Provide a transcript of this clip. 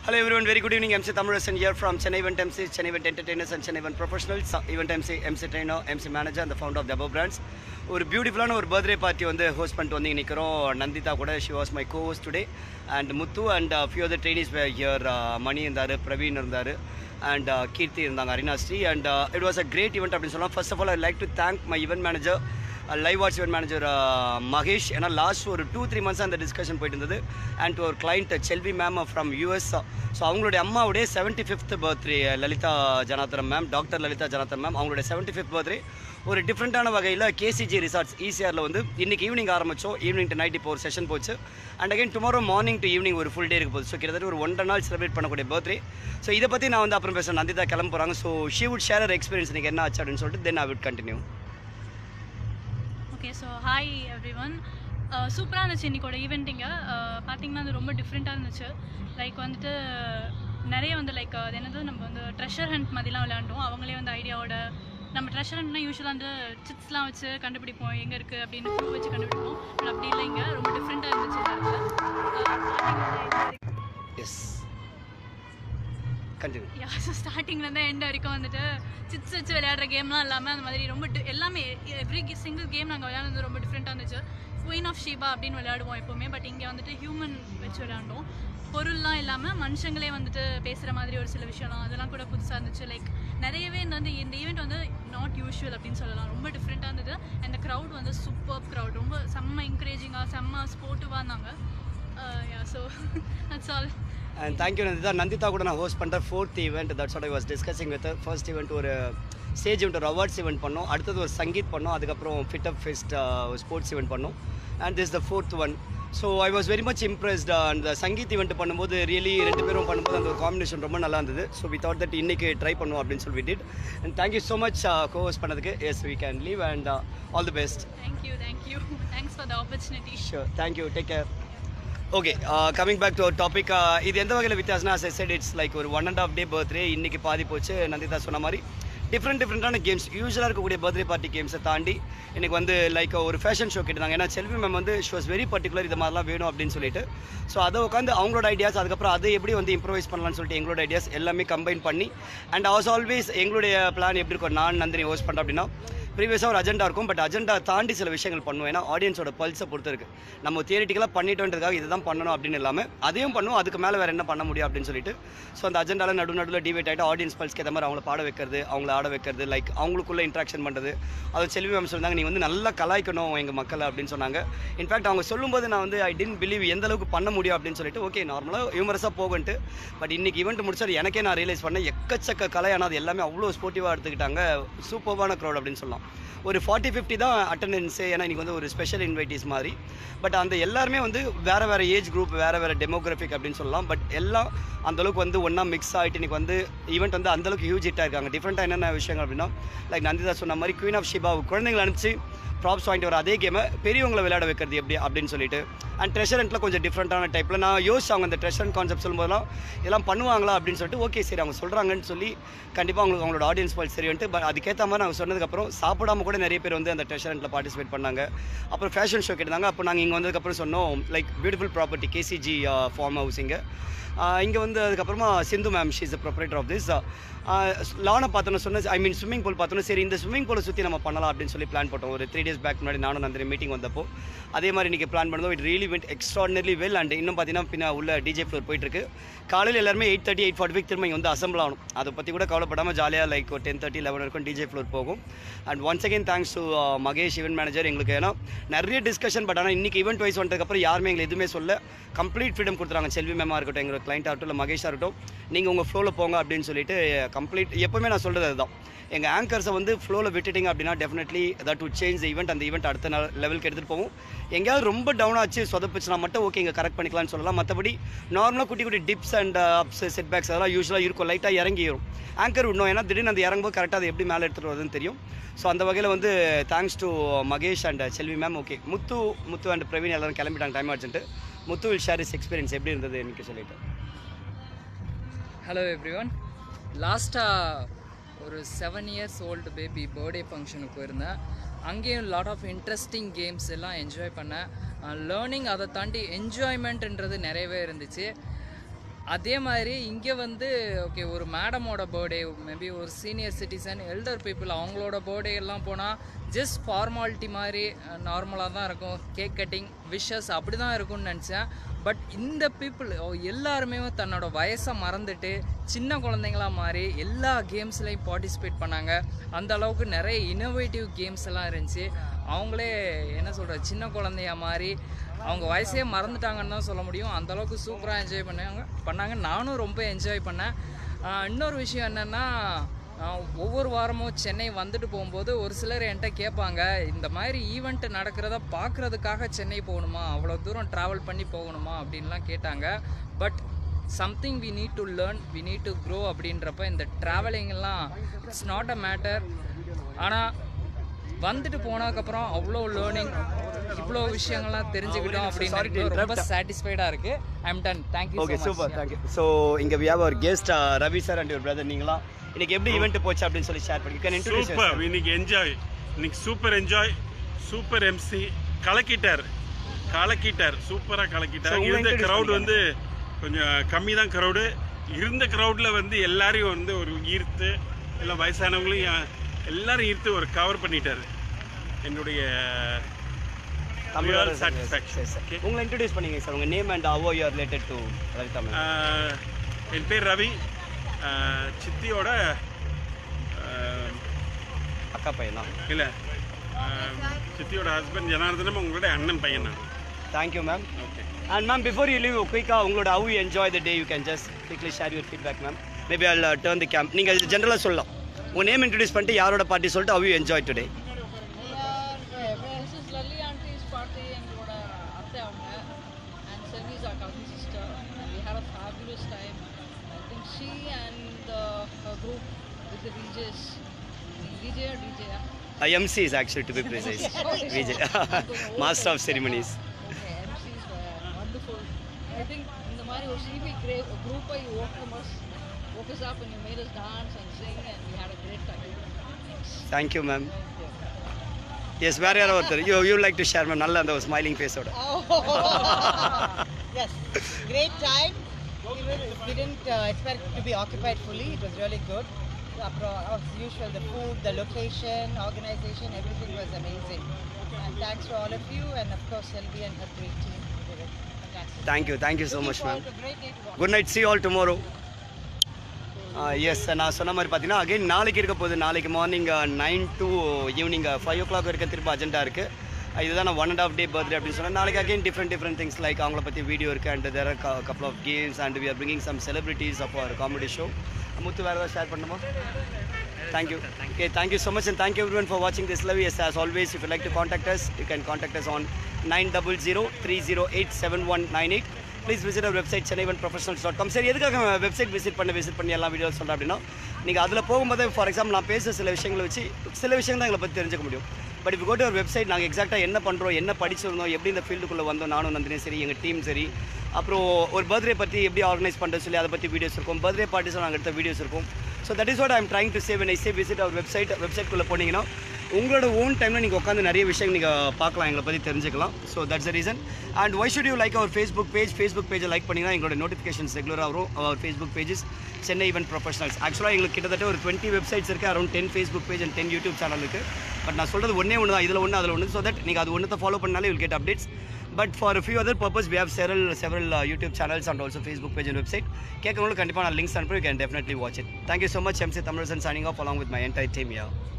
Hello everyone, very good evening. MC Thamurasan here from Chennai Event MC, Chennai Event Entertainers and Chennai Event Professionals, uh, Event MC, MC Trainer, MC Manager and the founder of the above brands. ஒரு பியூட்டிஃபுல்லான ஒரு birthday party வந்து host பண்ணிட்டு வந்து நிற்கிறோம் நந்திதா கூட she was my co host today and Muthu and few other trainees here Mani இருந்தார் பிரவீன் இருந்தார் அண்ட் கீர்த்தி இருந்தாங்க Arinasri and it was a great event அப்படின்னு சொல்லலாம் first of all I like to thank my event manager live watch event manager Mahesh ஏன்னா last ஒரு two three months அந்த discussion போயிட்டு இருந்தது அண்ட் ஒரு client Selvi ma'am from US so அவங்களுடைய அம்மாவுடைய seventy fifth birthday Lalitha Janatharam ma'am doctor Lalitha Janatharam ma'am அவங்களுடைய seventy fifth birthday ஒரு டிஃப்ரெண்ட்டான வகையில் கேசிஜி ரிசார்ட்ஸ் ஈசிஆரில் வந்து இன்னைக்கு ஈவினிங் ஆரம்பித்தோம் ஈவினிங் டு நைட் இப்போ ஒரு செஷன் போச்சு and again tomorrow morning to evening ஒரு ஃபுல் டே இருக்க போகுது ஸோ கிட்டத்தட்ட ஒரு ஒன்றரை நாள் செலிப்ரேட் பண்ணக்கூடிய பர்த்டே ஸோ இதை பற்றி நான் வந்து அப்புறம் பேசுகிறேன் நந்திதா கிளம்ப போகிறாங்க so she would share experience இன்னைக்கு என்ன ஆச்சு அப்படின்னு சொல்லிட்டு then I would continue okay so hi everyone சூப்பராக இருந்துச்சு இன்னைக்கோட ஈவெண்ட்டிங்க பார்த்தீங்கன்னா அது ரொம்ப டிஃப்ரெண்ட்டாக இருந்துச்சு லைக் வந்துட்டு நிறைய வந்து லைக் அது என்னது நம்ம வந்து ட்ரெஷர் ஹண்ட் மாதிரிலாம் விளையாண்டோம் அவங்களே வந்து ஐடியாவோட நம்ம ட்ரெஷர் ஹண்ட்னா யூஸ்வலாக வந்து சிட்ஸ்லாம் வச்சு கண்டுபிடிப்போம் எங்கே இருக்குது அப்படின்னு ப்ரூவ் வச்சு கண்டுபிடிப்போம் பட் அப்படி இல்லைங்க ரொம்ப டிஃப்ரெண்ட்டாக இருந்துச்சு எஸ் கண்டினியூ யா ஸோ ஸ்டார்டிங்லேருந்து எண்ட் வரைக்கும் வந்துட்டு சிட்ஸ் வச்சு விளையாடுற கேம்லாம் இல்லாமல் அந்த மாதிரி ரொம்ப di- எல்லாமே எவ்ரி சிங்கிள் கேம் நாங்கள் விளையாடுறது ரொம்ப டிஃப்ரெண்ட்டாக இருந்துச்சு குயின் ஆஃப் ஷீபா அப்படின்னு விளையாடுவோம் எப்போவுமே பட் இங்கே வந்துட்டு ஹியூமன் வச்சு விளையாண்டோம் பொருள்லாம் இல்லாமல் மனுஷங்களே வந்துட்டு பேசுகிற மாதிரி ஒரு சில விஷயம்லாம் அதெல்லாம் கூட புதுசாக இருந்துச்சு லைக் நிறையவே இந்த வந்து இந்த ஈவெண்ட் வந்து நாட் யூஷுவல் அப்படின்னு சொல்லலாம் ரொம்ப டிஃப்ரெண்ட்டாக இருந்தது அந்த க்ரௌட் வந்து சூப்பர் க்ரௌட் ரொம்ப செம்ம என்கரேஜிங்காக செம்ம ஸ்போர்ட்டிவாக இருந்தாங்க yeah so that's all and thank you Nandita Nandita கூட நான் ஹோஸ்ட் பண்ணுற fourth event that's what I was discussing with first event ஒரு ஸ்டேஜ் ஈவெண்ட் ஒரு அவார்ட்ஸ் ஈவெண்ட் பண்ணோம் அடுத்தது ஒரு சங்கீத் பண்ணோம் அதுக்கப்புறம் fit up fest sports event பண்ணோம் and this the fourth one so I was very much impressed அந்த சங்கீத் ஈவெண்ட் பண்ணும்போது ரியலி ரெண்டு பேரும் பண்ணும்போது அந்த ஒரு காம்பினேஷன் ரொம்ப நல்லா இருந்தது ஸோ வி தாட் தட் இன்னைக்கு ட்ரை பண்ணுவோம் அப்படின்னு சொல்லி did and thank you so much co host பண்ணதுக்கு yes we can leave and all the best Thank you, thank you. Thanks for the opportunity. Sure thank you take care okay coming back to our topic இது எந்த வகையில் வித்தியாசம்னா as I said it's like ஒரு one and half day birthday இன்னைக்கு பாதி போச்சு நந்திதா சொன்ன மாதிரி டிஃப்ரெண்ட் டிஃப்ரெண்ட்டான கேம்ஸ் யூஸ்வலாக இருக்கக்கூடிய பர்த்டே பார்ட்டி கேம்ஸை தாண்டி இன்னைக்கு வந்து லைக் ஒரு ஃபேஷன் ஷோ கேட்டிருந்தாங்க ஏன்னா செல்வி மேம் வந்து ஷி வாஸ் வெரி பர்டிகுலர் இது மாதிரிலாம் வேணும் அப்படின்னு சொல்லிட்டு ஸோ அதை உட்காந்து அவங்களோட ஐடியாஸ் அதுக்கப்புறம் அதை எப்படி வந்து இம்ப்ரவைஸ் பண்ணலாம்னு சொல்லிட்டு எங்களோட ஐடியாஸ் எல்லாமே கம்பைன் பண்ணி அண்ட் ஆஸ் ஆல்வேஸ் எங்களுடைய பிளான் எப்படி இருக்கும் நான் நந்தினி ஹோஸ்ட் பண்ணுறேன் அப்படின்னா ப்ரீவியஸாக ஒரு அஜெண்டா இருக்கும் பட் அஜெண்டா தாண்டி சில விஷயங்கள் பண்ணுவோம் ஏன்னா ஆடியன்ஸோட பல்ஸை பொறுத்து இருக்கு நம்ம தியரிட்டிக்கலாக பண்ணிட்டோன்றதுக்காக இதுதான் பண்ணணும் அப்படின்னு இல்லாமல் அதையும் பண்ணுவோம் அதுக்கு மேலே வேறு என்ன பண்ண முடியும் அப்படின்னு சொல்லிட்டு ஸோ அந்த அஜெண்டாவில் நடு நடுவில் டிவைட் ஆகிட்டு ஆடியன்ஸ் பல்ஸ்க்கு ஏற்ற மாதிரி அவங்கள பாட வைக்கிறது அவங்கள ஆட வைக்கிறது லைக் அவங்களுக்குள்ள இன்ட்ராக்ஷன் பண்ணுறது அது செல்வி மேம் சொன்னாங்க நீ வந்து நல்லா கலாய்க்கணும் எங்கள் மக்களை அப்படின்னு சொன்னாங்க இன்ஃபேக்ட் அவங்க சொல்லும்போது நான் வந்து ஐ டென்ட் பிலீவ் எந்த அளவுக்கு பண்ண முடியும் அப்படின்னு சொல்லிட்டு ஓகே நார்மலாக ஹியூமரஸாக போகன்ட்டு பட் இன்னைக்கு ஈவெண்ட் முடிச்சது எனக்கே நான் ரியலைஸ் பண்ணேன் எக்கச்சக்க கலை ஆனால் அது எல்லாமே அவ்வளோ ஸ்போர்ட்டிவாக எடுத்துக்கிட்டாங்க சூப்பர்வான க்ரௌட் அப்படின்னு சொல்லலாம் ஒரு ஃபார்ட்டி ஃபிஃப்டி தான் அட்டண்டன்ஸு ஏன்னா இன்னைக்கு வந்து ஒரு ஸ்பெஷல் இன்வைட்டிஸ் மாதிரி பட் அந்த எல்லாருமே வந்து வேறு வேறு ஏஜ் குரூப் வேறு வேறு டெமோகிராஃபிக் அப்படின்னு சொல்லலாம் பட் எல்லாம் அந்த அளவுக்கு வந்து ஒன்றா மிக்ஸ் ஆகிட்டு இன்னைக்கு வந்து ஈவெண்ட் வந்து அந்தளவுக்கு ஹியூஜ் ஹிட்டாக இருக்காங்க டிஃப்ரெண்ட்டாக என்னென்ன விஷயங்கள் அப்படின்னா லைக் நந்திதா சொன்ன மாதிரி குயின் ஆஃப் ஷிபா குழந்தைங்களை அனுப்பிச்சு ப்ராப்ஸ் வாங்கிட்டு வர அதே கேமை பெரியவங்களை விளையாட வைக்கிறது எப்படி அப்படின்னு சொல்லிட்டு அண்ட் ட்ரெஷரண்ட்டில் கொஞ்சம் டிஃப்ரெண்ட்டான டைப்பில் நான் யோசிச்சு அவங்க அந்த ட்ரெஷரண்ட் கான்செப்ட் சொல்லும்போதெல்லாம் இதெல்லாம் பண்ணுவாங்களா அப்படின்னு சொல்லிட்டு ஓகே சரி அவங்க சொல்கிறாங்கன்னு சொல்லி கண்டிப்பாக அவங்களுக்கு அவங்களோட ஆடியன்ஸ் பால் சரி வந்துட்டு பட் அதுக்கேற்ற மாதிரி நாங்கள் சொன்னதுக்கப்புறம் சாப்பிடாம கூட நிறைய பேர் வந்து அந்த ட்ரெஷரண்ட்டில் பார்ட்டிசிபேட் பண்ணாங்க அப்புறம் ஃபேஷன் ஷோ கேட்டிருந்தாங்க அப்போ நாங்கள் இங்கே வந்ததுக்கப்புறம் சொன்னோம் like beautiful property KCG farm house இங்கே இங்கே வந்து அதுக்கப்புறமா Sindhu ma'am she's the proprietor of this லானை பார்த்தோன்னு சொன்ன ஐ மீன் ஸ்விம்மிங் பூல் பார்த்தோன்னா சரி இந்த ஸ்விம்மிங் பூலை சுற்றி நம்ம பண்ணலாம் அப்படின்னு சொல்லி பிளான் போட்டோம் ஒரு த்ரீ டேஸ் பேக் முன்னாடி நானும் அந்த மீட்டிங் வந்தப்போ அதே மாதிரி இன்றைக்கி பிளான் பண்ணதோ it really went extraordinary well and இன்னும் பார்த்தீங்கன்னா பின்ன உள்ள டிஜே ஃப்ளோர் போயிட்டுருக்கு காலையில் எல்லாருமே எயிட் தேர்ட்டி எயிட் ஃபார்ட்டி திரும்ப இங்கே வந்து அசம்பிள் ஆகணும் அதை பற்றி கூட கவலைப்படாமல் ஜாலியாக லைக் ஒரு டென் தேர்ட்டி லெவன் வரைக்கும் டிஜே ஃப்ளோர் போகும் and once again thanks to Mahesh event manager எங்களுக்கு ஏன்னா நிறைய டிஸ்கஷன் பட் ஆனால் இன்றைக்கி ஈவெண்ட் வைஸ் வந்ததுக்கப்புறம் யாருமே எங்களுக்கு எதுவுமே சொல்ல கம்ப்ளீட் ஃப்ரீடம் கொடுத்துறாங்க செல்வி மேமாக இருக்கட்டும் எங்களோட கிளைண்ட்டாக இருக்கட்டும் இல்லை மகேஷாக இருக்கட்டும் நீங்கள் உங்கள் ஃப்ளோவில் போங்க அப்படின்னு சொல்லிட்டு கம்ப்ளீட் எப்போவுமே நான் சொல்கிறது அதுதான் எங்கள் ஆங்கர்ஸை வந்து ஃப்ளோவில் விட்டுட்டிங்க அப்படின்னா definitely that to change event அந்த ஈவெண்ட் அடுத்த நாள் லெவலுக்கு எடுத்துகிட்டு போவோம் எங்கேயாவது ரொம்ப டவுன் ஆச்சு சொதப்பிச்சுனா மட்டும் ஓகே இங்கே கரெக்ட் பண்ணிக்கலாம்னு சொல்லலாம் மற்றபடி நார்மலாக குட்டி குட்டி dips and ups setbacks அதெல்லாம் யூஸ்வலாக இருக்கும் லைட்டாக இறங்கிடும் ஆங்கர் விடணும் ஏன்னா திடீர்னு அந்த இறங்கும்போது கரெக்டாக அது எப்படி மேலே எடுத்துகிட்டு வருதுன்னு தெரியும் ஸோ அந்த வகையில் வந்து thanks to Mahesh and Selvi ma'am okay Muthu Muthu and Praveen எல்லாரும் கிளம்பிட்டாங்க டைம் ஆச்சுட்டு Muthu will share is experience எப்படி இருந்தது எனக்கு சொல்லிட்டு ஹலோ எவ்ரி ஒன் லாஸ்ட்டாக ஒரு seven years old baby birthday ஃபங்க்ஷனுக்கு போயிருந்தேன் அங்கேயும் லாட் ஆஃப் இன்ட்ரெஸ்டிங் கேம்ஸ் எல்லாம் என்ஜாய் பண்ணேன் லேர்னிங் அதை தாண்டி என்ஜாய்மெண்ட்ன்றது நிறையவே இருந்துச்சு அதே மாதிரி இங்கே வந்து ஓகே ஒரு மேடமோட பர்த்டே மேபி ஒரு சீனியர் சிட்டிசன் எல்டர் பீப்புள் அவங்களோட பர்த்டே எல்லாம் போனால் ஜஸ்ட் ஃபார்மாலிட்டி மாதிரி நார்மலாக தான் இருக்கும் கேக் கட்டிங் விஷஸ் அப்படி தான் இருக்கும்னு நினச்சேன் பட் இந்த பீப்புள் எல்லாருமே தன்னோட வயசை மறந்துட்டு சின்ன குழந்தைங்களா மாறி எல்லா கேம்ஸ்லையும் பார்ட்டிசிபேட் பண்ணாங்க அந்த அளவுக்கு நிறைய இனோவேட்டிவ் கேம்ஸ் எல்லாம் இருந்துச்சு அவங்களே என்ன சொல்கிற சின்ன குழந்தையா மாறி அவங்க வயசே மறந்துட்டாங்கன்னு தான் சொல்ல முடியும் அந்த அளவுக்கு சூப்பராக என்ஜாய் பண்ணாங்க பண்ணாங்க நானும் ரொம்ப என்ஜாய் பண்ணேன் ஆஹ் இன்னொரு விஷயம் என்னென்னா ஒவ்வொரு வாரமும் சென்னை வந்துட்டு போகும்போது ஒரு சிலர் என்கிட்ட கேட்பாங்க இந்த மாதிரி ஈவெண்ட் நடக்கிறத பார்க்குறதுக்காக சென்னை போகணுமா அவ்வளோ தூரம் ட்ராவல் பண்ணி போகணுமா அப்படின்லாம் கேட்டாங்க but something we need to learn we need to grow அப்படின்றப்ப இந்த ட்ராவலிங்லாம் இட்ஸ் நாட் அ மேட்டர் ஆனால் வந்துட்டு போனதுக்கப்புறம் அவ்வளோ லேர்னிங் இவ்வளோ விஷயங்கள்லாம் தெரிஞ்சுக்கிட்டோம் Sorry to அப்படின்னு ரொம்ப interrupt. சாட்டிஸ்ஃபைடாக இருக்கு I'm done thank you okay super thank you so இங்கே we have our guest Ravi sir and your brother நீங்களா இன்னைக்கு எப்படி ஈவெண்ட் போச்சு அப்படின்னு சொல்லி ஷேர் பண்ணி கேன் இன்ட்ரோடியூஸ் சூப்பர் இன்னைக்கு என்ஜாய் இன்னைக்கு சூப்பர் என்ஜாய் சூப்பர் எம்சி கலக்கிட்டார் கலக்கிட்டார் சூப்பரா So, கலக்கிட்டார் உங்களை இருந்த introduce crowd பண்ணிக்கங்க. வந்து கொஞ்சம் கம்மி தான் க்ரௌடு இருந்த க்ரௌட்ல வந்து எல்லாரையும் வந்து ஒரு ஈர்த்து எல்லாம் வயசானவங்களையும் யா- எல்லாரும் ஈர்த்து ஒரு கவர் பண்ணிட்டாரு என்னுடைய தமிழ் satisfaction. Okay. உங்களை இன்ட்ரோடியூஸ் பண்ணீங்க சார் உங்க name and how you are related to Ravi Tamil ஆஹ், என் பேர் ரவி ஆஹ், சித்தியோட ஆஹ், அக்கா பையனா இல்ல ஆஹ், சித்தியோட ஹஸ்பண்ட் ஜனார்தனம் உங்களோட அண்ணன் பையன் நான் thank you ma'am okay and ma'am before you leave குயிக்காக உங்களோட how enjoy the day you can just quickly share your feedback ma'am maybe I turn the camp நீங்கள் ஜென்ரலாக சொல்லலாம் உங்கள் நேம் இன்ட்ரடியூஸ் பண்ணிட்டு யாரோட பார்ட்டி சொல்லிட்டு how you enjoy today This is Lali Auntie's party எங்களோட அத்தை அவங்க and Selvi is our cousin sister and we had a fabulous time. I think she and uh, her group with the DJs, DJ or DJ? yeah? MC is actually to be precise Vijay master of ceremonies Okay, MCs were wonderful. I think இந்த மாதிரி ஒரு CB group you woke us, woke us up and you made us dance and sing and we had a great time. Thank you ma'am yes வேறு யாரோ ஒருத்தர் you you like to share ma'am நல்ல அந்த ஒரு smiling ஃபேஸோட yes, great time. Even if we didn't uh, expect to be occupied fully, it was really good. Apro- As usual, the food, the location, organization, everything was amazing. And thanks to all of you, and of course, Selvi and her great team. They were fantastic. Thank you thank you so Looking much ma'am forward to a great day to watch. Good night see all tomorrow yes நான் சொன்ன மாதிரி பார்த்தீங்கன்னா again நாளைக்கு இருக்க போகுது நாளைக்கு morning nine to evening five o'clock வரைக்கும் திரும்ப அஜெண்டா இருக்குது இதுதான் நான் one and half day birthday அப்படின்னு சொன்னேன் நாளைக்கு again different different things like அவங்கள பற்றி வீடியோ இருக்குது and there couple of games and we are bringing some celebrities of our comedy show Muthu வேறு ஏதாவது ஷேர் பண்ணுமா Thank you. Okay, thank you so much and thank you everyone for watching this live. Yes, as always, if you like to contact us, you can contact us on 900-308-7198. Please visit our website Chennai one professionals dot com சரி எதுக்காக website visit பண்ண visit பண்ணி எல்லா video சொல்கிறேன் அப்படின்னா நீங்கள் அதில் போகும்போது ஃபார் எக்ஸாம்பிள் நான் பேசுகிற சில விஷயங்களை வச்சு சில விஷயம் தான் எங்களை பற்றி தெரிஞ்சுக்க முடியும் பட் இப்போ கோட்டு ஒரு வெப்சைட் நாங்கள் எக்ஸாக்டாக என்ன பண்ணுறோம் என்ன படிச்சிருந்தோம் எப்படி இந்த ஃபீல்டுக்குள்ளே வந்தோம் நானும் நந்தினி சரி எங்கள் டீம் சரி அப்புறம் ஒரு பர்த்டே பற்றி எப்படி ஆர்கனைஸ் பண்ணுறது சொல்லி அதை பற்றி வீடியோஸ் இருக்கும் பர்த்டே பார்ட்டிஸும் நாங்கள் எடுத்த வீடியோஸ் இருக்கும் so that is what I'm trying to save I say visit our website வெப்சைட்குள்ளே போனீங்கன்னா உங்களோட ஓன் டைமில் நீங்கள் உட்காந்து நிறைய விஷயம் நீங்கள் பார்க்கலாம் எங்களை பற்றி தெரிஞ்சுக்கலாம் so that's the reason and why should you like our Facebook page Facebook பேஜை லைக் பண்ணிங்கன்னா எங்களோட நோட்டிஃபிகேஷன்ஸ் ரெகுலராக வரும் our Facebook pages Chennai event professionals ஆக்சுவலாக எங்களுக்கு கிட்டத்தட்ட ஒரு டுவெண்ட்டி வெப்சைட்ஸ் இருக்குது around ten Facebook page and ten YouTube channel இருக்குது பட் நான் சொல்கிறது ஒன்றே ஒன்று தான் இதில் ஒன்று அதில் ஒன்று ஸோ தட் நீங்கள் அது ஒன்றத்தை ஃபாலோ பண்ணாலே will get updates but for few other purpose we have several several uh, YouTube channels and also Facebook page and website கேட்கறவங்களுக்கு கண்டிப்பாக நான் லிங்க்ஸ் அனுப்பி can definitely watch it thank you so much MC Tamizhasan signing off along with my entire team here